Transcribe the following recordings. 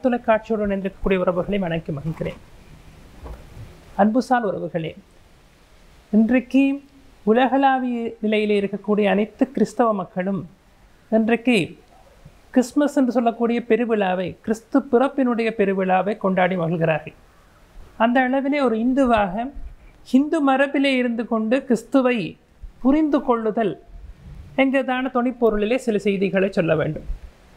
தொலைக்காட்சியுடன் இருக்கக்கூடிய உறவுகளை வணங்கி மகிழ்கிறேன் அன்புசால் உறவுகளே இன்றைக்கு உலகளாவிய நிலையில் இருக்கக்கூடிய அனைத்து கிறிஸ்தவ மக்களும் இன்றைக்கு கிறிஸ்மஸ் என்று சொல்லக்கூடிய பெருவிழாவை கிறிஸ்து பிறப்பினுடைய பெருவிழாவை கொண்டாடி மகிழ்கிறார்கள் அந்த அளவிலே ஒரு இந்துவாக ஹிந்து மரபிலே இருந்து கொண்டு கிறிஸ்துவை புரிந்து கொள்ளுதல் என்கிறதான துணைப்பொருளிலே சில செய்திகளை சொல்ல வேண்டும்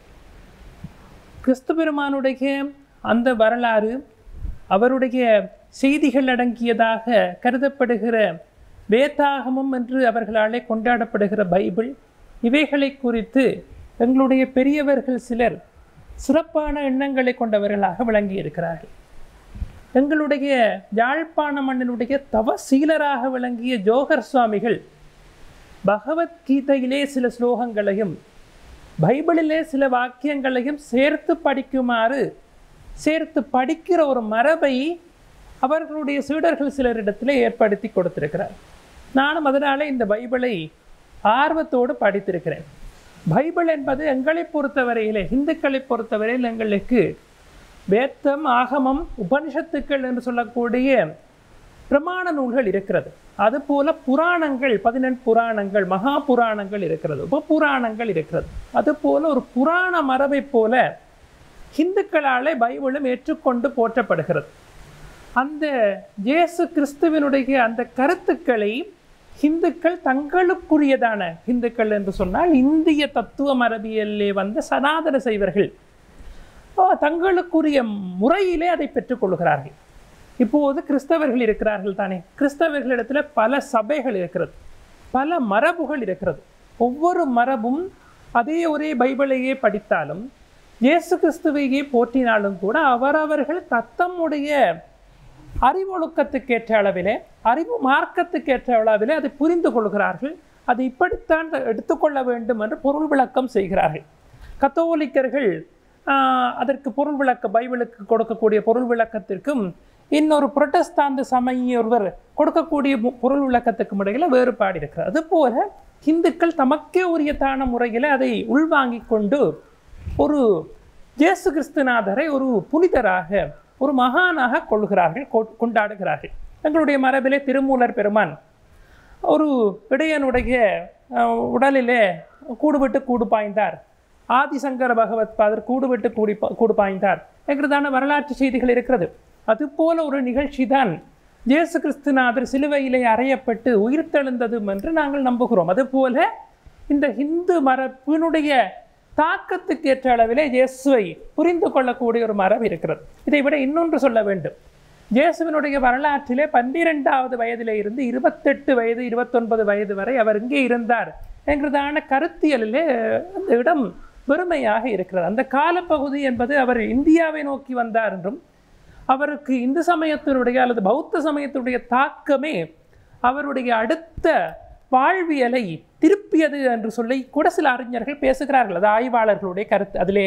கிறிஸ்து பெருமானுடைய அந்த வரலாறு அவருடைய செய்திகள் அடங்கியதாக கருதப்படுகிற வேதாகமம் என்று அவர்களாலே கொண்டாடப்படுகிற பைபிள் இவைகளை குறித்து எங்களுடைய பெரியவர்கள் சிலர் சிறப்பான எண்ணங்களை கொண்டவர்களாக விளங்கி இருக்கிறார்கள் எங்களுடைய யாழ்ப்பாண மண்ணினுடைய தவசீலராக விளங்கிய ஜோகர் சுவாமிகள் பகவத்கீதையிலே சில ஸ்லோகங்களையும் பைபிளிலே சில வாக்கியங்களையும் சேர்த்து படிக்குமாறு சேர்த்து படிக்கிற ஒரு மரபை அவர்களுடைய சீடர்கள் சிலரிடத்திலே ஏற்படுத்தி கொடுத்திருக்கிறார் நானும் அதனால இந்த பைபிளை ஆர்வத்தோடு படித்திருக்கிறேன் பைபிள் என்பது எங்களை பொறுத்தவரையிலே இந்துக்களை பொறுத்தவரையில் எங்களுக்கு வேத்தம் ஆகமம் உபனிஷத்துக்கள் என்று சொல்லக்கூடிய பிரமாண நூல்கள் இருக்கிறது அதுபோல புராணங்கள் பதினெண் புராணங்கள் மகா புராணங்கள் இருக்கிறது உப புராணங்கள் இருக்கிறது அதுபோல ஒரு புராண மரபை போல இந்துக்களாலே பைபிளும் ஏற்றுக்கொண்டு போற்றப்படுகிறது அந்த இயேசு கிறிஸ்துவினுடைய அந்த கருத்துக்களை இந்துக்கள் தங்களுக்குரியதான இந்துக்கள் என்று சொன்னால் இந்திய தத்துவ மரபியலே வந்த சனாதன செய்வர்கள் தங்களுக்குரிய முறையிலே அதை பெற்றுக்கொள்கிறார்கள் இப்போது கிறிஸ்தவர்கள் இருக்கிறார்கள் தானே கிறிஸ்தவர்களிடத்தில் பல சபைகள் இருக்கிறது பல மரபுகள் இருக்கிறது ஒவ்வொரு மரபும் அதே ஒரே பைபிளையே படித்தாலும் இயேசு கிறிஸ்துவையே போற்றினாலும் கூட அவரவர்கள் தத்தமுடைய அறிவொழுக்கத்துக்கேற்ற அளவிலே அறிவு மார்க்கத்துக்கேற்ற அளவிலே அதை புரிந்து கொள்கிறார்கள் அதை இப்படித்தான் எடுத்துக்கொள்ள வேண்டும் என்று பொருள் விளக்கம் செய்கிறார்கள் கத்தோலிக்கர்கள் அதற்கு பொருள் விளக்க பைபிளுக்கு கொடுக்கக்கூடிய பொருள் விளக்கத்திற்கும் இன்னொரு புரட்டஸ்தாந்த சமய ஒருவர் கொடுக்கக்கூடிய பொருள் விளக்கத்துக்கும் இடையில் வேறுபாடு இருக்கிறது அதுபோல இந்துக்கள் தமக்கே உரியதான முறையில் அதை உள்வாங்கிக் கொண்டு ஒரு இயேசு கிறிஸ்துநாதரை ஒரு புனிதராக ஒரு மகானாக கொள்கிறார்கள் கொண்டாடுகிறார்கள் எங்களுடைய மரபிலே திருமூலர் பெருமான் ஒரு இடையனுடைய உடலிலே கூடுவிட்டு கூடு பாய்ந்தார் ஆதிசங்கர பகவத் பாதர் கூடுவிட்டு கூடி கூடு பாய்ந்தார் என்கிறதான வரலாற்று செய்திகள் இருக்கிறது அதுபோல ஒரு நிகழ்ச்சி தான் இயேசு கிறிஸ்துநாதர் சிலுவையிலே அறையப்பட்டு உயிர்த்தெழுந்ததும் என்று நாங்கள் நம்புகிறோம் அதுபோல இந்த இந்து மரபினுடைய தாக்கத்துக்கு ஏற்ற அளவிலே இயேசுவை புரிந்து கொள்ளக்கூடிய ஒரு மரபு இருக்கிறது இதை விட இன்னொன்று சொல்ல வேண்டும் இயேசுவினுடைய வரலாற்றிலே பன்னிரெண்டாவது வயதிலே இருந்து இருபத்தெட்டு வயது இருபத்தொன்பது வயது வரை அவர் இங்கே இருந்தார் என்கிறதான கருத்தியலிலே அந்த இடம் பெருமையாக இருக்கிறது அந்த காலப்பகுதி என்பது அவர் இந்தியாவை நோக்கி வந்தார் என்றும் அவருக்கு இந்து சமயத்தினுடைய அல்லது பௌத்த சமயத்தினுடைய தாக்கமே அவருடைய அடுத்த வாழ்வியலை திருப்பியது என்று சொல்லி கூட சில அறிஞர்கள் பேசுகிறார்கள் அது ஆய்வாளர்களுடைய கருத்து அதிலே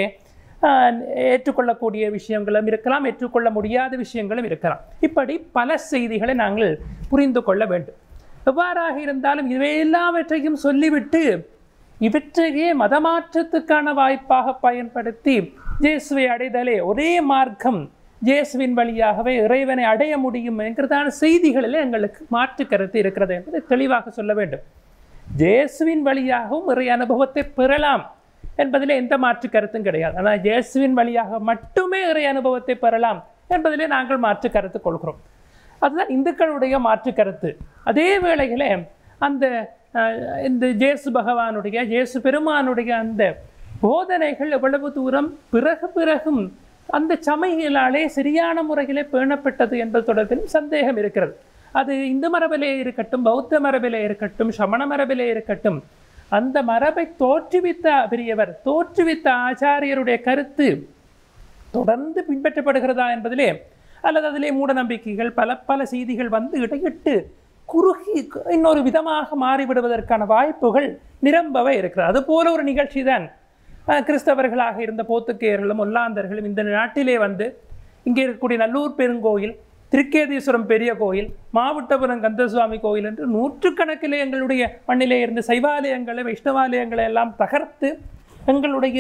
ஏற்றுக்கொள்ளக்கூடிய விஷயங்களும் இருக்கலாம் ஏற்றுக்கொள்ள முடியாத விஷயங்களும் இருக்கலாம் இப்படி பல செய்திகளை நாங்கள் புரிந்து கொள்ள வேண்டும் எவ்வாறாக இருந்தாலும் இவை எல்லாவற்றையும் சொல்லிவிட்டு இவற்றையே மதமாற்றத்துக்கான வாய்ப்பாக பயன்படுத்தி இயேசுவை அடைதலே ஒரே மார்க்கம் இயேசுவின் வழியாகவே இறைவனை அடைய முடியும் என்கிறதான செய்திகளில் எங்களுக்கு மாற்று கருத்து இருக்கிறது என்பதை தெளிவாக சொல்ல வேண்டும் இயேசுவின் வழியாகவும் இறை அனுபவத்தை பெறலாம் என்பதிலே எந்த மாற்று கருத்தும் கிடையாது ஆனால் இயேசுவின் வழியாக மட்டுமே இறை அனுபவத்தை பெறலாம் என்பதிலே நாங்கள் மாற்று கருத்து கொள்கிறோம் அதுதான் இந்துக்களுடைய மாற்று கருத்து அதே வேளையிலே அந்த இந்த ஜேசு பகவானுடைய ஜேசு பெருமானுடைய அந்த போதனைகள் எவ்வளவு தூரம் பிறகு பிறகும் அந்த சமையலாலே சரியான முறையிலே பேணப்பட்டது என்பது தொடர்பிலும் சந்தேகம் இருக்கிறது அது இந்து மரபிலே இருக்கட்டும் பௌத்த மரபிலே இருக்கட்டும் சமண மரபிலே இருக்கட்டும் அந்த மரபை தோற்றுவித்த பெரியவர் தோற்றுவித்த ஆச்சாரியருடைய கருத்து தொடர்ந்து பின்பற்றப்படுகிறதா என்பதிலே அல்லது அதிலே மூட நம்பிக்கைகள் பல பல செய்திகள் வந்து இடையிட்டு குறுகி இன்னொரு விதமாக மாறிவிடுவதற்கான வாய்ப்புகள் நிரம்பவே இருக்கிறது அதுபோல ஒரு நிகழ்ச்சி தான் கிறிஸ்தவர்களாக இருந்த போத்துக்கேயர்களும் ஒல்லாந்தர்களும் இந்த நாட்டிலே வந்து இங்கே இருக்கக்கூடிய நல்லூர் பெருங்கோயில் திருக்கேதீஸ்வரம் பெரிய கோயில் மாவட்டபுரம் கந்தசுவாமி கோயில் என்று நூற்றுக்கணக்கிலே எங்களுடைய மண்ணிலே இருந்த சைவாலயங்களை வைஷ்ணவாலயங்களை எல்லாம் தகர்த்து எங்களுடைய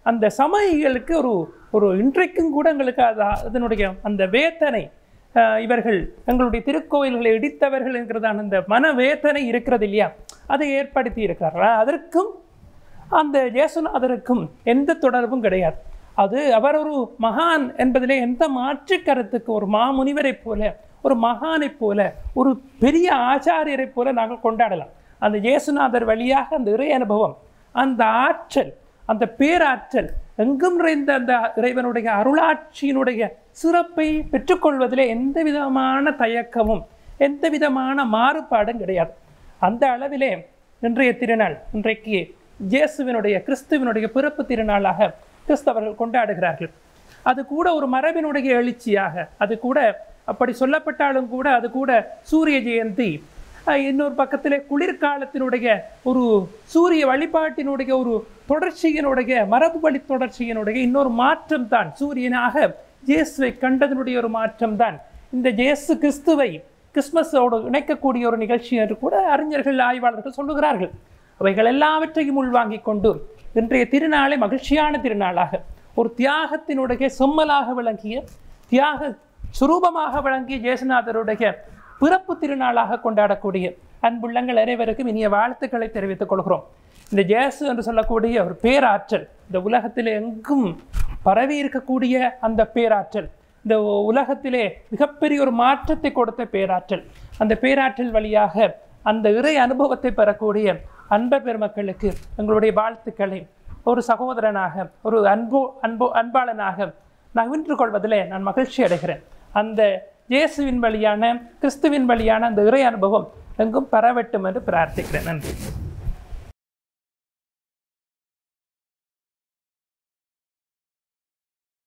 அந்த சமயிகளுக்கு ஒரு ஒரு இன்றைக்கும் கூட எங்களுக்கு அது அதனுடைய அந்த வேதனை அஹ், இவர்கள் எங்களுடைய திருக்கோயில்களை இடித்தவர்கள் என்கிறதான அந்த மன வேதனை இருக்கிறது இல்லையா அதை ஏற்படுத்தி இருக்கிறார்கள் அதற்கும் அந்த இயேசுநாதருக்கும் எந்த தொடர்பும் கிடையாது அது அவர் ஒரு மகான் என்பதிலே எந்த மாற்று கருத்துக்கு ஒரு மாமுனிவரைப் போல ஒரு மகானைப் போல ஒரு பெரிய ஆச்சாரியரைப் போல நாங்கள் கொண்டாடலாம் அந்த இயேசுநாதர் வழியாக அந்த இறை அனுபவம் அந்த ஆற்றல் அந்த பேராற்றல் எங்கும் நிறைந்த அந்த இறைவனுடைய அருளாட்சியினுடைய சிறப்பை பெற்றுக்கொள்வதிலே எந்த விதமான தயக்கமும் எந்த விதமான மாறுபாடும் கிடையாது அந்த அளவிலே இன்றைய திருநாள் இன்றைக்கு இயேசுவினுடைய கிறிஸ்துவினுடைய பிறப்பு திருநாளாக கிறிஸ்தவர்கள் கொண்டாடுகிறார்கள் அது கூட ஒரு மரபினுடைய எழுச்சியாக அது கூட அப்படி சொல்லப்பட்டாலும் கூட அது கூட சூரிய ஜெயந்தி அஹ், இன்னொரு பக்கத்திலே குளிர்காலத்தினுடைய ஒரு சூரிய வழிபாட்டினுடைய ஒரு தொடர்ச்சியினுடைய மரபு வழி தொடர்ச்சியினுடைய இன்னொரு மாற்றம் தான் சூரியனாக இயேசுவை கண்டதனுடைய ஒரு மாற்றம் தான் இந்த இயேசு கிறிஸ்துவை கிறிஸ்மஸோடு இணைக்கக்கூடிய ஒரு நிகழ்ச்சி என்று கூட அறிஞர்கள் ஆய்வாளர்கள் சொல்லுகிறார்கள் அவைகள் எல்லாவற்றையும் உள்வாங்கிக் கொண்டு இன்றைய திருநாளை மகிழ்ச்சியான திருநாளாக ஒரு தியாகத்தினுடைய செம்மலாக விளங்கிய தியாக சுரூபமாக விளங்கிய ஜேசுநாதருடைய பிறப்பு திருநாளாக கொண்டாடக்கூடிய அன்புள்ளங்கள் அனைவருக்கும் இனிய வாழ்த்துக்களை தெரிவித்துக் கொள்கிறோம் இந்த ஜேசு என்று சொல்லக்கூடிய ஒரு பேராற்றல் இந்த உலகத்தில் எங்கும் பரவி இருக்கக்கூடிய அந்த பேராற்றல் இந்த உலகத்திலே மிகப்பெரிய ஒரு மாற்றத்தை கொடுத்த பேராற்றல் அந்த பேராற்றல் வழியாக அந்த இறை அனுபவத்தை பெறக்கூடிய அன்பர் பெருமக்களுக்கு எங்களுடைய வாழ்த்துக்களை ஒரு சகோதரனாக ஒரு அன்பு அன்பு அன்பாளனாக நவின்று கொள்வதிலே நான் மகிழ்ச்சி அடைகிறேன் அந்த இயேசுவின் வழியான கிறிஸ்துவின் வழியான அந்த இறை அனுபவம் எங்கும் பரவட்டும் என்று பிரார்த்திக்கிறேன் நன்றி